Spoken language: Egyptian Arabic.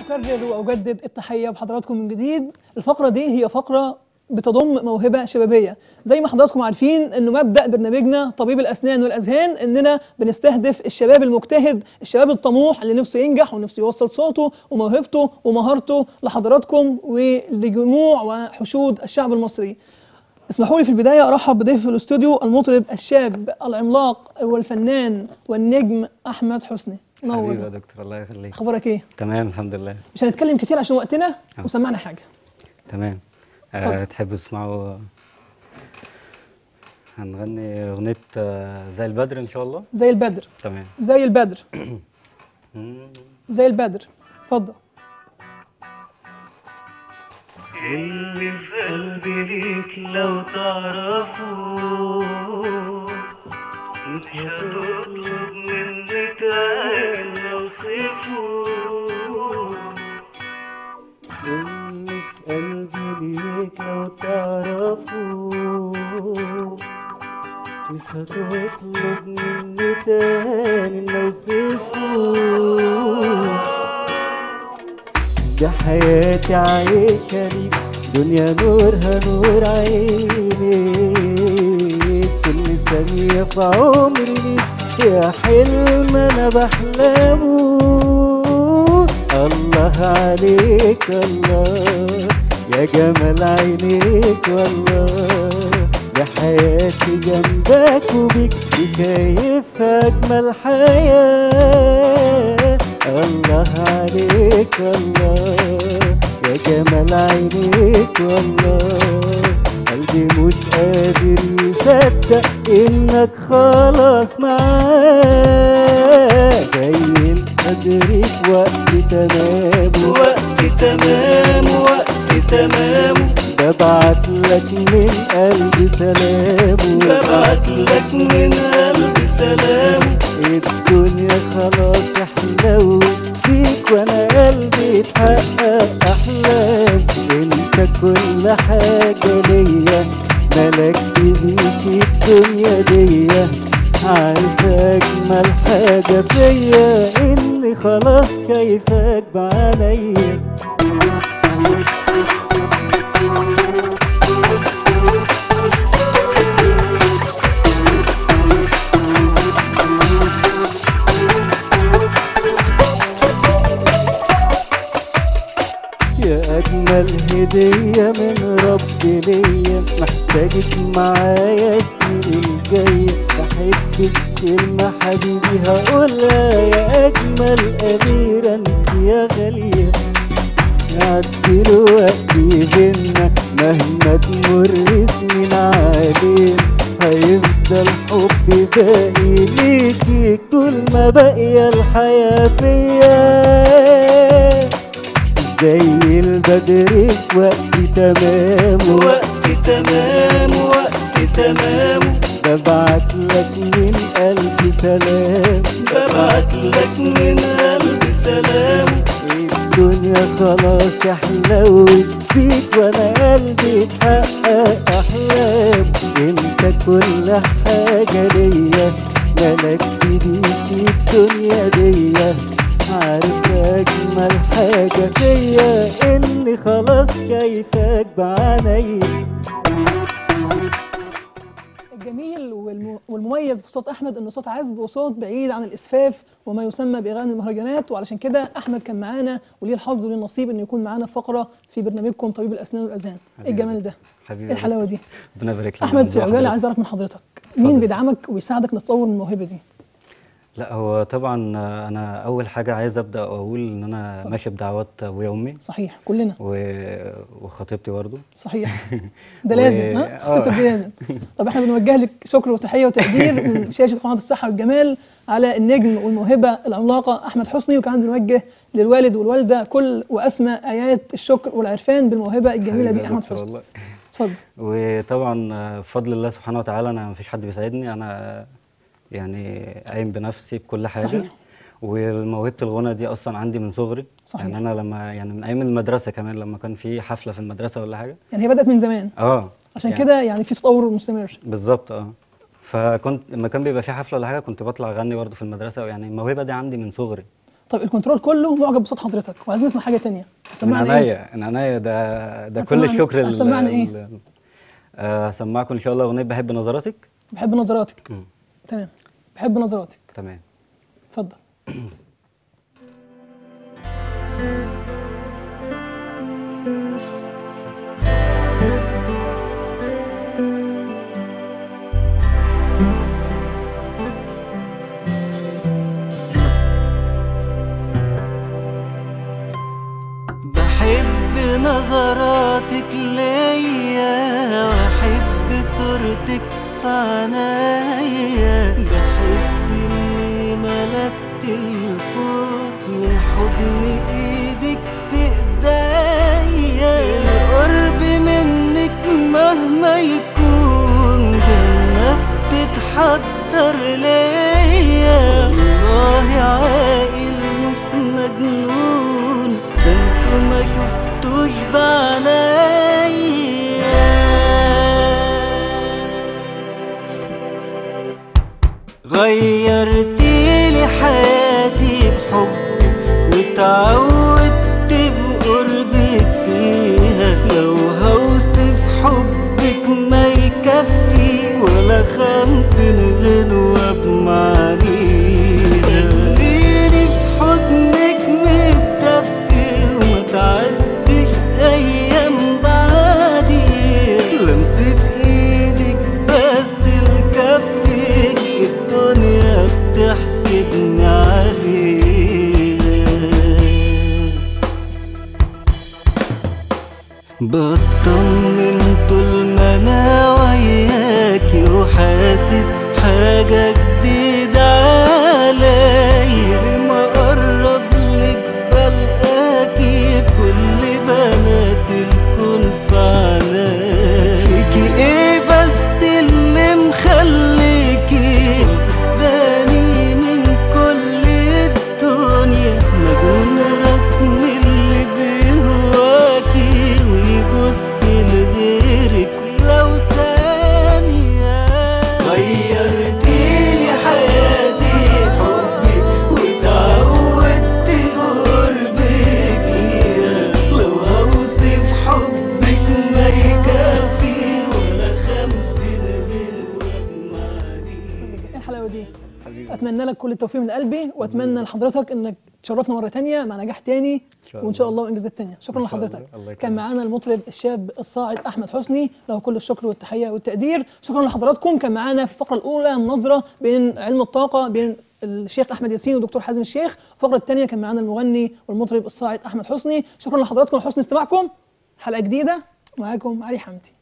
أكرر وأجدد التحية بحضراتكم من جديد الفقرة دي هي فقرة بتضم موهبة شبابية زي ما حضراتكم عارفين انه مبدأ برنامجنا طبيب الأسنان والأذهان اننا بنستهدف الشباب المجتهد الشباب الطموح اللي نفسه ينجح ونفسه يوصل صوته وموهبته ومهارته لحضراتكم ولجموع وحشود الشعب المصري اسمحوا لي في البداية أرحب بضيف في الاستوديو المطرب الشاب العملاق والفنان والنجم أحمد حسني حبيبي يا نور دكتور الله يخليك أخبارك إيه؟ تمام الحمد لله مش هنتكلم كتير عشان وقتنا آه. وسمعنا حاجة تمام اتفضل. أه تحبوا تسمعوا هنغني أغنية آه، زي البدر إن شاء الله زي البدر تمام زي البدر مم. زي البدر اتفضل اللي في قلبي ليك لو تعرفوا مش هتطلب مني تاني اوصفه اللي في قلبي ليك لو تعرفوا مش هتطلب مني تاني اوصفه ده حياتي عايشة ليك دنيا نورها نور عيني كل ثانية في عمري ليك يا حلم أنا بحلمه الله عليك الله يا جمال عينيك والله ده حياتي جنبك وبيك شايف أجمل حياة الله عليك الله يا جمال عينيك والله قلبي مش قادر يصدق انك خلاص معاه زي القدر في وقت تمام وقت تمام وقت تمام ببعت لك من قلبي سلام ببعت لك من قلبي سلام الدنيا خلاص احلوت فيك وانا قلبي اتحقق احلام انت كل حاجة ليا ملكت بيك الدنيا ديا عارف اجمل حاجة فيا اني خلاص شايفاك بعينيا يا أجمل هدية من ربي ليا محتاجك معايا السنين الجاية بحبك كلمة حبيبي هقولها يا أجمل أميرة انت يا غالية يعدي الوقت بينا مهما تمر سنين علينا هيفضل حبي باقي ليكي طول ما باقية الحياة فيا زي البدر في وقت تمام وقت تمام وقت تمام ببعت لك من قلبي سلام ببعت لك من قلبي سلام الدنيا خلاص احلوت فيك وانا قلبي اتحقق احلام انت كل حاجة ليا ملكت بيك الدنيا ديا عارف اجمل حاجة فيا اني خلاص شايفاك بعينيا الجميل والم- والمميز في صوت احمد انه صوت عذب وصوت بعيد عن الاسفاف وما يسمى باغاني المهرجانات وعلشان كده احمد كان معانا وليه الحظ وليه النصيب انه يكون معانا في فقره في برنامجكم طبيب الاسنان والاذهان ايه حبيبي. الجمال ده حبيبي ايه الحلاوه دي ربنا يبارك لك احمد في عجاله عايز اعرف من حضرتك مين اتفضل. بيدعمك ويساعدك نتطور من الموهبه دي لا هو طبعا آه، أنا أول حاجة عايز أبدأ أقول إن أنا ماشي بدعوات أبويا وأمي صحيح كلنا و- وخطيبتي برضو صحيح ده و- لازم ها آه. خطتك دي لازم طب احنا بنوجه لك شكر وتحيه وتقدير من شاشه قناه الصحه والجمال على النجم والموهبه العملاقه احمد حسني وكمان بنوجه للوالد والوالده كل واسمى ايات الشكر والعرفان بالموهبه الجميله حبيبي دي يا احمد دكتور حسني والله. اتفضل وطبعا آه، بفضل الله سبحانه وتعالى انا مفيش حد بيساعدني انا آه، يعني قايم بنفسي بكل حاجه صحيح. وموهبه الغنى دي اصلا عندي من صغري صحيح. يعني انا لما يعني من ايام المدرسه كمان لما كان في حفله في المدرسه ولا حاجه يعني هي بدات من زمان اه عشان يعني كده يعني في تطور مستمر بالظبط اه فكنت لما كان بيبقى في حفله ولا حاجه كنت بطلع اغني برضه في المدرسه يعني الموهبه دي عندي من صغري طب الكنترول كله معجب بصوت حضرتك وعايزين نسمع حاجه تانية من هتسمعنا ايه عينيا من عينيا ده ده كل هتسمعنا- الشكر لل- هتسمعنا إيه؟ لل- آه، هسمعكم ان شاء الله اغنيه بحب نظراتك بحب نظراتك مم. تمام بحب نظراتك تمام اتفضل بحب نظراتك ليا واحب صورتك في عنايا بحس اني ملكت الخوف من حضن ايدك في ايديا القرب منك مهما يكون جنة بتتحضر ليا والله عاقل مش مجنون ده انتوا ما شفتوش بعنايا غيرتيلي حياتي بحبك وتعودت بقربك فيها لو هوصف حبك ما يكفي ولا خمسين غنوة بمعنيها خليني في حضنك متدفي وما تعديش أيام بعدي لمسة ايدك بس الكفي الدنيا بتحسدني عليها بطمن طول ما انا وياكي وحاسس حاجة جديدة عليا ما اقرب لك بلقاكي بكل بنات الكون في عنايا فيكي ايه بس اللي مخليكي واخداني من كل الدنيا مجنون رسم اللي بيهواكي ويبص لغيرك لو ثانية غيرتيلي حياتي حبك وتعودت بقربك فيها لو هوصف حبك ما يكفي ولا خمسين غنوة بمعنيها ايه الحلاوه دي حبيبي اتمنى لك كل التوفيق من قلبي واتمنى لحضرتك انك تشرفنا مره تانية مع نجاح تاني شاء وان شاء الله. الله وانجازات تانية شكرا إن شاء لحضرتك الله. الله كان يكرمك. معانا المطرب الشاب الصاعد احمد حسني له كل الشكر والتحيه والتقدير شكرا لحضراتكم كان معانا في الفقره الاولى مناظره بين علم الطاقه بين الشيخ احمد ياسين والدكتور حازم الشيخ الفقره الثانيه كان معانا المغني والمطرب الصاعد احمد حسني شكرا لحضراتكم لحسن استماعكم حلقه جديده معاكم علي حمدي